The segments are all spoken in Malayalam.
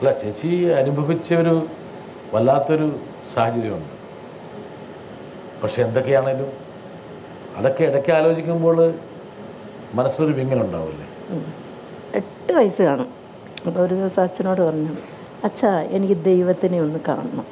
അല്ല ചേച്ചി അനുഭവിച്ച ഒരു വല്ലാത്തൊരു സാഹചര്യമുണ്ട് പക്ഷെ എന്തൊക്കെയാണേലും അതൊക്കെ ഇടയ്ക്ക് ആലോചിക്കുമ്പോൾ മനസ്സിലൊരു വിങ്ങലുണ്ടാവില്ലേ എട്ട് വയസ്സ് കാണും അപ്പോൾ ഒരു ദിവസം അച്ഛനോട് പറഞ്ഞു അച്ഛാ എനിക്ക് ദൈവത്തിനെ ഒന്ന് കാണണം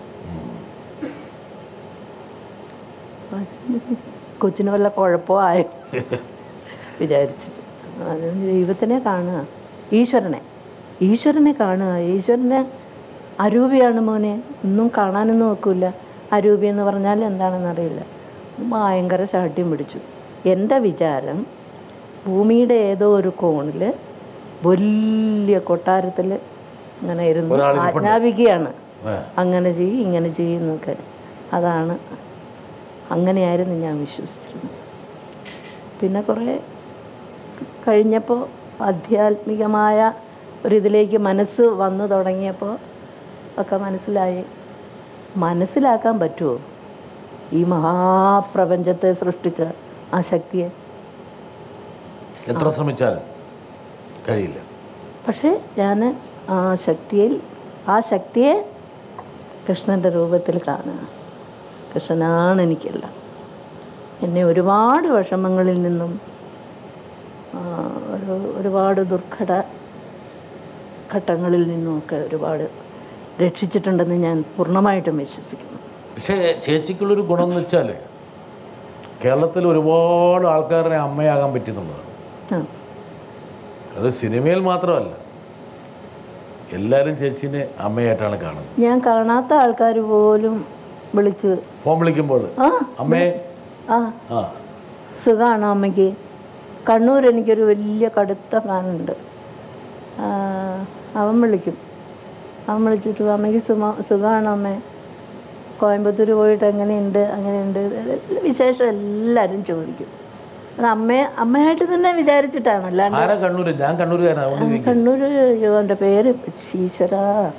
കൊച്ചിന് വല്ല കുഴപ്പമോ ആയോ വിചാരിച്ചു അതുകൊണ്ട് ദൈവത്തിനെ കാണുക ഈശ്വരനെ ഈശ്വരനെ കാണുക ഈശ്വരനെ അരൂപിയാണ് മോനെ ഒന്നും കാണാനൊന്നും നോക്കില്ല അരൂപി എന്ന് പറഞ്ഞാൽ എന്താണെന്ന് അറിയില്ല ഭയങ്കര ശാഠ്യം പിടിച്ചു എൻ്റെ വിചാരം ഭൂമിയുടെ ഏതോ ഒരു കോണിൽ വലിയ കൊട്ടാരത്തിൽ ഇങ്ങനെ ഇരുന്ന് ഒരാളിരിപ്പുണ്ട്. ആജ്ഞാപിക്കുകയാണ് ആ. അങ്ങനെ ചെയ്യും ഇങ്ങനെ ചെയ്യുന്നൊക്കെ അതാണ് അങ്ങനെയായിരുന്നു ഞാൻ വിശ്വസിച്ചിരുന്നത് പിന്നെ കുറേ കഴിഞ്ഞപ്പോൾ ആധ്യാത്മികമായ ഒരിതിലേക്ക് മനസ്സ് വന്നു തുടങ്ങിയപ്പോൾ ഒക്കെ മനസ്സിലായി മനസ്സിലാക്കാൻ പറ്റുമോ ഈ മഹാപ്രപഞ്ചത്തെ സൃഷ്ടിച്ച ആ ശക്തിയെ എത്ര ശ്രമിച്ചാലും കഴിയില്ല പക്ഷേ ഞാൻ ആ ശക്തിയിൽ ആ ശക്തിയെ കൃഷ്ണൻ്റെ രൂപത്തിൽ കാണുക കൃഷ്ണനാണ് എനിക്കെല്ലാം എന്നെ ഒരുപാട് വിഷമങ്ങളിൽ നിന്നും ആ, ഒരു ഒരുപാട് ദുർഘട ഘട്ടങ്ങളിൽ നിന്നുമൊക്കെ ഒരുപാട് രക്ഷിച്ചിട്ടുണ്ടെന്ന് ഞാൻ പൂർണ്ണമായിട്ടും വിശ്വസിക്കുന്നു പക്ഷേ ചേച്ചിക്കുള്ളൊരു ഗുണം എന്ന് വെച്ചാൽ കേരളത്തിൽ ഒരുപാട് ആൾക്കാരെ അമ്മയാകാൻ പറ്റുന്നുള്ളതാണ് ആ അത് സിനിമയിൽ മാത്രമല്ല എല്ലാവരും ചേച്ചീനെ അമ്മയായിട്ടാണ് കാണുന്നത് ഞാൻ കാണാത്ത ആൾക്കാർ പോലും വിളിച്ച് ഫോൺ വിളിക്കുമ്പോൾ ആ അമ്മേ ആ ആ സുഖമാണോ അമ്മയ്ക്ക് കണ്ണൂർ എനിക്കൊരു വലിയ കടുത്ത ഫാനുണ്ട് ആ, അവൻ വിളിക്കും അവൻ വിളിച്ചിട്ട് അമ്മയ്ക്ക് സുമ സുഖമാണോ അമ്മേ കോയമ്പത്തൂർ പോയിട്ട് എങ്ങനെയുണ്ട് അങ്ങനെയുണ്ട് വിശേഷം എല്ലാവരും ചോദിക്കും അത് അമ്മയെ അമ്മയായിട്ട് തന്നെ വിചാരിച്ചിട്ടാണ് അല്ലാണ്ട് ആരാ കണ്ണൂർ ഞാൻ കണ്ണൂരുകാരനാണ് അതുകൊണ്ട് ചോദിക്കും. കണ്ണൂർ അവൻ്റെ പേര് ഈശ്വര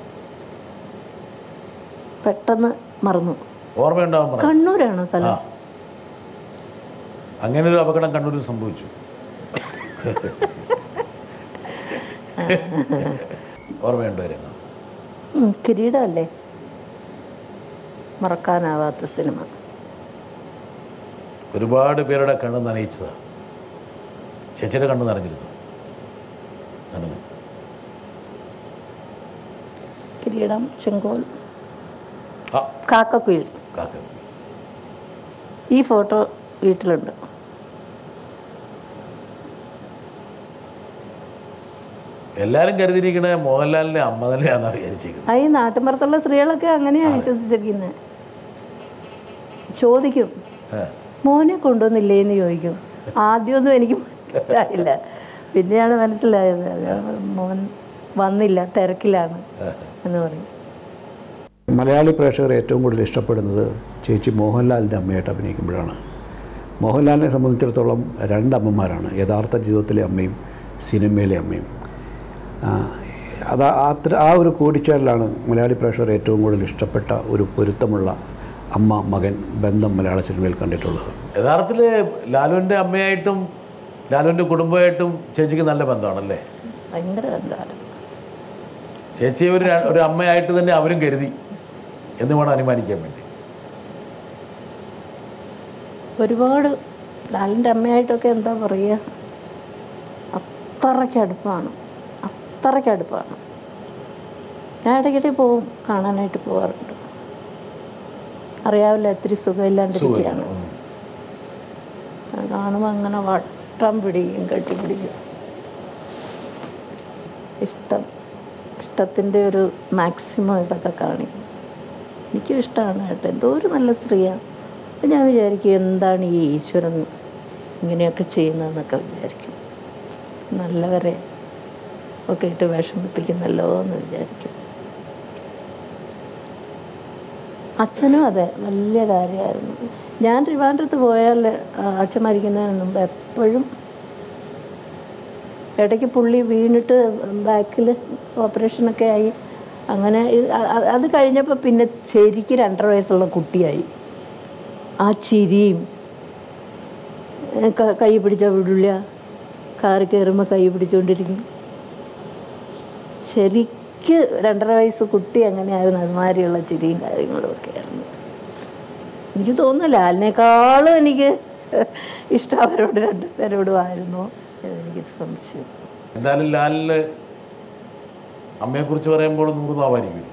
പെട്ടെന്ന് മറന്നു ഓർമ്മയുണ്ടാവാൻ പറ കണ്ണൂരാണോ സ്ഥലം ആ അങ്ങനെ ഒരു അപകടം കണ്ണൂരിൽ സംഭവിച്ചു ഓർമ്മയുണ്ടോ രംഗം ഉം, കിരീടമല്ലേ മറക്കാനാവാത്ത സിനിമ ഒരുപാട് പേരുടെ കണ്ണ് നനയിച്ചതാണ് ചേച്ചിയുടെ കണ്ണ് നനഞ്ഞിരുന്നു നനഞ്ഞു കിരീടം ചെങ്കോൽ ആ കാക്കക്കുയിൽ കാക്ക ഈ ഫോട്ടോ വീട്ടിലുണ്ട് എല്ലാവരും കരുതിയിരിക്കണ മോഹൻലാലിൻ്റെ അമ്മ തന്നെയാണെന്നാണ് വിചാരിച്ചിരിക്കുന്നത് ആ ഈ നാട്ടിൻപുറത്തുള്ള സ്ത്രീകളൊക്കെ അങ്ങനെയാണ് വിശ്വസിച്ചിരിക്കുന്നത് ചോദിക്കും ഏ. മോനെ കൊണ്ടുവന്നില്ലേ എന്ന് ചോദിക്കും ആദ്യമൊന്നും എനിക്ക് മനസ്സിലായില്ല പിന്നെയാണ് മനസ്സിലായത് മോൻ വന്നില്ല തിരക്കിലാണ് എന്ന് പറയും മലയാളി പ്രേക്ഷകർ ഏറ്റവും കൂടുതൽ ഇഷ്ടപ്പെടുന്നത് ചേച്ചി മോഹൻലാലിൻ്റെ അമ്മയായിട്ട് അഭിനയിക്കുമ്പോഴാണ് മോഹൻലാലിനെ സംബന്ധിച്ചിടത്തോളം രണ്ടമ്മമാരാണ് യഥാർത്ഥ ജീവിതത്തിലെ അമ്മയും സിനിമയിലെ അമ്മയും ആ, അത് അത്ര ആ ഒരു കൂടിച്ചേരലാണ് മലയാളി പ്രേക്ഷകർ ഏറ്റവും കൂടുതൽ ഇഷ്ടപ്പെട്ട ഒരു പൊരുത്തമുള്ള അമ്മ മകൻ ബന്ധം മലയാള സിനിമയിൽ കണ്ടിട്ടുള്ളത് യഥാർത്ഥത്തിൽ ലാലുവിൻ്റെ അമ്മയായിട്ടും ലാലുവിൻ്റെ കുടുംബമായിട്ടും ചേച്ചിക്ക് നല്ല ബന്ധമാണല്ലേ ഭയങ്കര ബന്ധമാണ് ചേച്ചിയെ ഒരു ര- ഒരു അമ്മയായിട്ട് തന്നെ അവരും കരുതി എന്ന് വേണം അനുമാനിക്കാൻ വേണ്ടി ഒരുപാട് ലാലിൻ്റെ അമ്മയായിട്ടൊക്കെ എന്താ പറയുക അത്രയ്ക്ക് അടുപ്പാണ് അത്രയ്ക്ക് അടുപ്പാണ് ഞാൻ ഇടയ്ക്കിടെ പോവും കാണാനായിട്ട് പോകാറുണ്ട് അറിയാവില്ല ഇത്തിരി സുഖമില്ലാണ്ടിരിക്കുകയാണ് ഉം. അത് കാണുമ്പോൾ അങ്ങനെ വട്ടം പിടിക്കും കെട്ടിപ്പിടിക്കും ഇഷ്ടം ഇഷ്ടത്തിൻ്റെ ഒരു മാക്സിമം ഇതൊക്കെ കാണിക്കും എനിക്കും ഇഷ്ടമാണ് കേട്ടോ എന്തോ ഒരു നല്ല സ്ത്രീയാണ് അപ്പം ഞാൻ വിചാരിക്കും എന്താണ് ഈ ഈശ്വരൻ ഇങ്ങനെയൊക്കെ ചെയ്യുന്നതെന്നൊക്കെ വിചാരിക്കും നല്ലവരെ ഒക്കെ ഇട്ട് വിഷമിപ്പിക്കുന്നല്ലോ എന്ന് വിചാരിക്കും അച്ഛനും അതെ വലിയ കാര്യമായിരുന്നു ഞാൻ ട്രിവാൻഡ്രത്ത് പോയാൽ ആ, അച്ഛൻ മരിക്കുന്നതിന് മുമ്പ് എപ്പോഴും ഇടയ്ക്ക് പുള്ളി വീണിട്ട് ബാക്കിൽ ഓപ്പറേഷനൊക്കെ ആയി അങ്ങനെ ഇത് അ- അ- അത് കഴിഞ്ഞപ്പോൾ പിന്നെ ശരിക്ക് രണ്ടര വയസ്സുള്ള കുട്ടിയായി ആ ചിരിയും ഏ, ക- കൈ പിടിച്ചാൽ വിടില്ല കാറി കയറുമ്പോൾ കൈ പിടിച്ചുകൊണ്ടിരിക്കും ശരിക്കും എനിക്ക് രണ്ടര വയസ്സ് കുട്ടി എങ്ങനെയായിരുന്നു അതുമാതിരിയുള്ള ചിരിയും കാര്യങ്ങളും ഒക്കെ ആയിരുന്നു എനിക്ക് തോന്നുന്നു ലാലിനേക്കാളും എനിക്ക് ഇഷ്ടം അവരോട് രണ്ടുപേരോടും ആയിരുന്നു എനിക്ക് സംശയം എന്തായാലും ലാലിന് അമ്മയെക്കുറിച്ച് പറയുമ്പോൾ നൂറ് നാവായിരിക്കും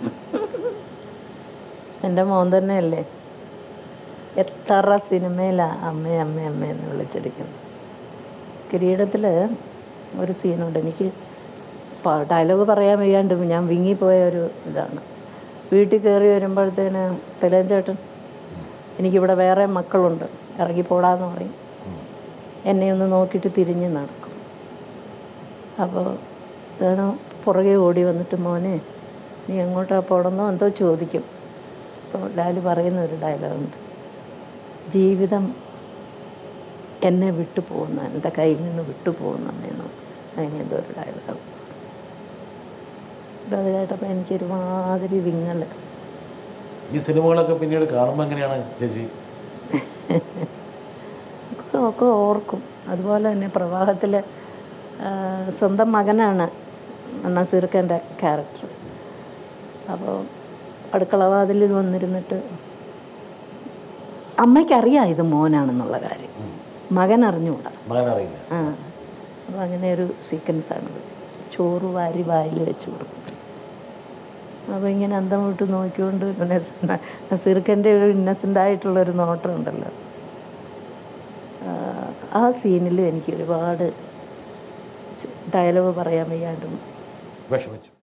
എൻ്റെ മോൻ തന്നെയല്ലേ എത്ര സിനിമയിലാണ് അമ്മ അമ്മ അമ്മ എന്ന് വിളിച്ചിരിക്കുന്നത് കിരീടത്തിൽ ഒരു സീനുണ്ട് എനിക്ക് ഡയലോഗ് പറയാൻ വയ്യാണ്ട് ഞാൻ വിങ്ങിപ്പോയ ഒരു ഇതാണ് വീട്ടിൽ കയറി വരുമ്പോഴത്തേന് തിലൻ ചേട്ടൻ എനിക്കിവിടെ വേറെ മക്കളുണ്ട് ഇറങ്ങിപ്പോടാന്ന് പറയും എന്നെ ഒന്ന് നോക്കിയിട്ട് തിരിഞ്ഞ് നടക്കും അപ്പോൾ ഞാൻ പുറകെ ഓടി വന്നിട്ട് മോനെ നീ എങ്ങോട്ടാ പോകണമെന്നോ എന്തോ ചോദിക്കും അപ്പോൾ ലാല് പറയുന്ന ഒരു ഡയലോഗുണ്ട് ജീവിതം എന്നെ വിട്ടു പോകുന്ന എൻ്റെ കയ്യിൽ നിന്ന് വിട്ടു പോകുന്നതെന്നോ അങ്ങനെ എന്തോ ഒരു ഡയലോഗ് അത് കേട്ടപ്പോൾ എനിക്കൊരുമാതിരി വിങ്ങൽ ഈ സിനിമകളൊക്കെ പിന്നീട് കാണുമ്പോൾ എങ്ങനെയാണ് ചേച്ചി ഒക്കെ ഒക്കെ ഓർക്കും അതുപോലെ തന്നെ പ്രവാഹത്തിൽ സ്വന്തം മകനാണ് നസീർക്കൻ്റെ ക്യാരക്ടർ അപ്പോൾ അടുക്കളവാതിലിൽ വന്നിരുന്നിട്ട് അമ്മയ്ക്കറിയാം ഇത് മോനാണെന്നുള്ള കാര്യം മകൻ അറിഞ്ഞുകൂടാ മകനറിയില്ല ആ അപ്പോൾ അങ്ങനെ ഒരു സീക്വൻസാണത് ചോറ് വാരി വായിൽ വെച്ച് കൊടുക്കും അപ്പോൾ ഇങ്ങനെ അന്തം വിട്ട് നോക്കിക്കൊണ്ട് നസ്- നസീർക്കൻ്റെ ഒരു ഇന്നസെൻ്റ് ആയിട്ടുള്ളൊരു നോട്ടം ഉണ്ടല്ലോ ആ, ആ സീനിൽ എനിക്ക് ഒരുപാട് ഡയലോഗ് പറയാൻ വയ്യാണ്ടും വിഷമിച്ചു